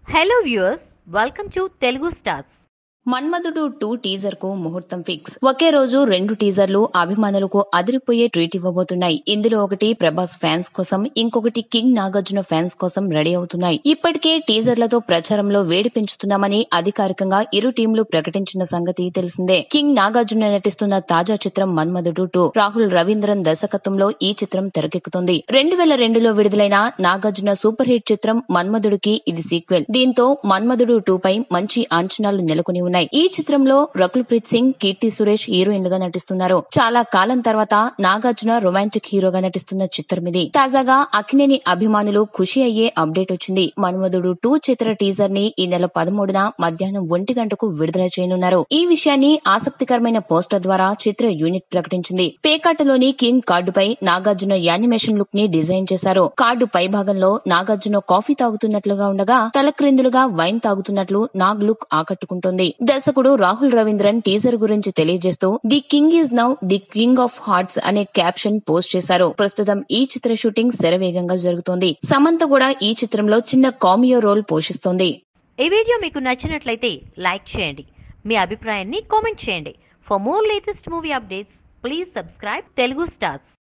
hello viewers welcome to Telugu stars Manmadhudu two teaser కు ముహూర్తం fix ఒకే రోజు రెండు టీజర్లు అభిమానులకు అదిరిపోయే ట్రీట్ ఇవ్వబోతున్నాయి ఇందులో ఒకటి ప్రభాస్ ఫ్యాన్స్ కోసం ఇంకొకటి కింగ్ నాగార్జున ఫ్యాన్స్ కోసం రెడీ అవుతున్నాయి ఇప్పటికే టీజర్లతో ప్రచారంలో వేడి పెంచుతున్నామని అధికారికంగా ఇరు టీంలు ప్రకటించిన సంగతి తెలిసిందే కింగ్ నాగార్జున నటిస్తున్న తాజా చిత్రం మన్మధుడు టూ రాహుల్ రవీంద్రన్ దర్శకత్వంలో ఈ చిత్రం తెరకెక్కుతుంది రెండు వేల రెండులో విడుదలైన నాగార్జున సూపర్ హిట్ చిత్రం మన్మధుడికి ఇది సీక్వెల్ దీంతో మన్మధుడు టూ పై మంచి అంచనాలు నెలకొని ఉన్నాయి ఈ చిత్రంలో రకుల్ ప్రీత్ సింగ్ కీర్తి సురేష్ హీరోయిన్లుగా నటిస్తున్నారు చాలా కాలం తర్వాత నాగార్జున రొమాంటిక్ హీరోగా నటిస్తున్న చిత్రం ఇది తాజాగా అక్కినేని అభిమానులు ఖుషి అయ్యే అప్డేట్ వచ్చింది మన్మధుడు టూ చిత్ర టీజర్ ని ఈ నెల పదమూడున మధ్యాహ్నం ఒంటి గంటకు విడుదల చేయనున్నారు ఈ విషయాన్ని ఆసక్తికరమైన పోస్టర్ ద్వారా చిత్ర యూనిట్ ప్రకటించింది పేకాటలోని కింగ్ కార్డుపై నాగార్జున యానిమేషన్ లుక్ ని డిజైన్ చేశారు కార్డు పై భాగంలో నాగార్జున కాఫీ తాగుతున్నట్లుగా ఉండగా తలక్రిందులుగా వైన్ తాగుతున్నట్లు నాగ్ లుక్ ఆకట్టుకుంటోంది దర్శకుడు రాహుల్ రవీంద్రన్ టీజర్ గురించి తెలియజేస్తూ the king is now the king of hearts అనే క్యాప్షన్ పోస్ట్ చేశారు ప్రస్తుతం ఈ చిత్ర షూటింగ్ శరవేగంగా జరుగుతోంది సమంత కూడా ఈ చిత్రంలో చిన్న కామియో రోల్ పోషిస్తోంది ఈ వీడియో మీకు నచ్చినట్లయితే లైక్ చేయండి మీ అభిప్రాయాన్ని కామెంట్ చేయండి for more latest movie updates please subscribe Telugu stars